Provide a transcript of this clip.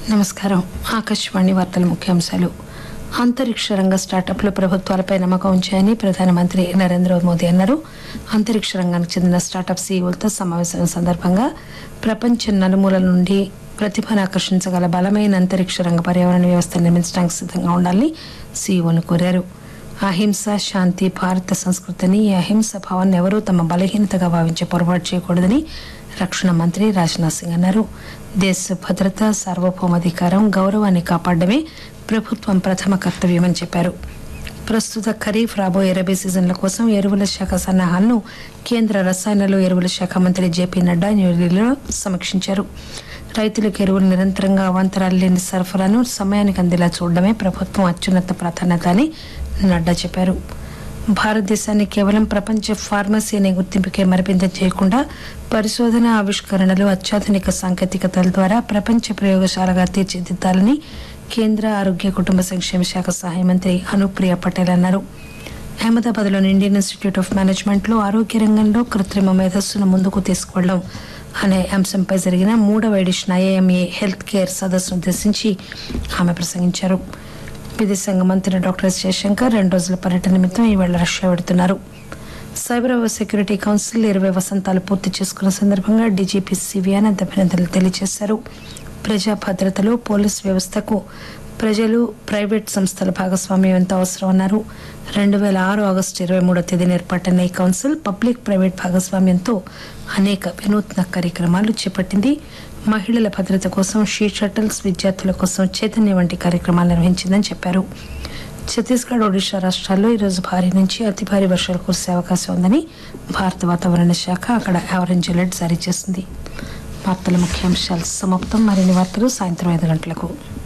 నమస్కారం ఆకాశవాణి వార్తల ముఖ్యాంశాలు అంతరిక్ష రంగ స్టార్టప్లు ప్రభుత్వాలపై నమ్మకం ఉంచాయని ప్రధానమంత్రి నరేంద్ర మోదీ అన్నారు అంతరిక్ష రంగానికి చెందిన స్టార్టప్ సీఈఓలతో సమావేశం సందర్భంగా ప్రపంచం నలుమూలల నుండి ప్రతిభను ఆకర్షించగల బలమైన అంతరిక్ష రంగ పర్యావరణ వ్యవస్థ నిర్మించడానికి సిద్ధంగా ఉండాలని సీఈఓను కోరారు అహింస శాంతి భారత సంస్కృతిని ఈ అహింస భావాన్ని ఎవరూ తమ బలహీనతగా భావించే పొరపాటు చేయకూడదని రక్షణ మంత్రి రాజ్నాథ్ సింగ్ అన్నారు దేశ భద్రత సార్వభౌమాధికారం గౌరవాన్ని కాపాడమే ప్రభుత్వం ప్రథమ కర్తవ్యమని చెప్పారు ప్రస్తుత ఖరీఫ్ రాబోయే రబీ సీజన్ల కోసం ఎరువుల శాఖ సన్నాహాలను కేంద్ర రసాయనాలు ఎరువుల శాఖ మంత్రి జేపీ నడ్డా న్యూఢిల్లీలో సమీక్షించారు రైతులకు ఎరువులు నిరంతరంగా అవాంతరాలు లేని సరఫరాను సమయానికి అందేలా చూడడమే ప్రభుత్వం అత్యున్నత ప్రాధాన్యత అని నడ్డా చెప్పారు భారతదేశాన్ని కేవలం ప్రపంచ ఫార్మసీ అనే గుర్తింపుకే మరిపిందం చేయకుండా పరిశోధన ఆవిష్కరణలు అత్యాధునిక సాంకేతికతల ద్వారా ప్రపంచ ప్రయోగశాలగా తీర్చిదిద్దాలని కేంద్ర ఆరోగ్య కుటుంబ సంక్షేమ శాఖ సహాయ మంత్రి అనుప్రియ పటేల్ అన్నారు అహ్మదాబాద్లోని ఇండియన్ ఇన్స్టిట్యూట్ ఆఫ్ మేనేజ్మెంట్లో ఆరోగ్య రంగంలో కృత్రిమ మేధస్సును ముందుకు తీసుకువెళ్లడం అనే అంశంపై జరిగిన మూడవ ఎడిషన్ ఐఏఎంఏ హెల్త్ కేర్ సదస్సును ఉద్దేశించి ఆమె ప్రసంగించారు విదేశాంగ మంత్రి డాక్టర్ ఎస్ జయశంకర్ రెండు రోజుల పర్యటన నిమిత్తం ఈవేళ రష్యా వెడుతున్నారు సైబర్ సెక్యూరిటీ కౌన్సిల్ ఇరవై వసంతాలు పూర్తి చేసుకున్న సందర్భంగా డీజీపీ సివియాన్ అభినందనలు తెలియజేశారు ప్రజా భద్రతలో పోలీస్ వ్యవస్థకు ప్రజలు ప్రైవేట్ సంస్థల భాగస్వామ్యం ఎంతో అవసరమన్నారు రెండు వేల ఆరు ఆగస్టు ఇరవై మూడో తేదీన ఏర్పాటైన ఈ కౌన్సిల్ పబ్లిక్ ప్రైవేట్ భాగస్వామ్యంతో అనేక వినూత్న కార్యక్రమాలు చేపట్టింది మహిళల భద్రత కోసం షీ షటిల్స్ విద్యార్థుల కోసం చైతన్య వంటి కార్యక్రమాలు నిర్వహించిందని చెప్పారు ఛత్తీస్గఢ్ ఒడిషా రాష్ట్రాల్లో ఈరోజు భారీ నుంచి అతి భారీ వర్షాలు కురిసే అవకాశం ఉందని భారత వాతావరణ శాఖ అక్కడ ఆరెంజ్ అలర్ట్ జారీ చేసింది వార్తల ముఖ్యాంశాలు సమాప్తం మరిన్ని వార్తలు సాయంత్రం ఐదు గంటలకు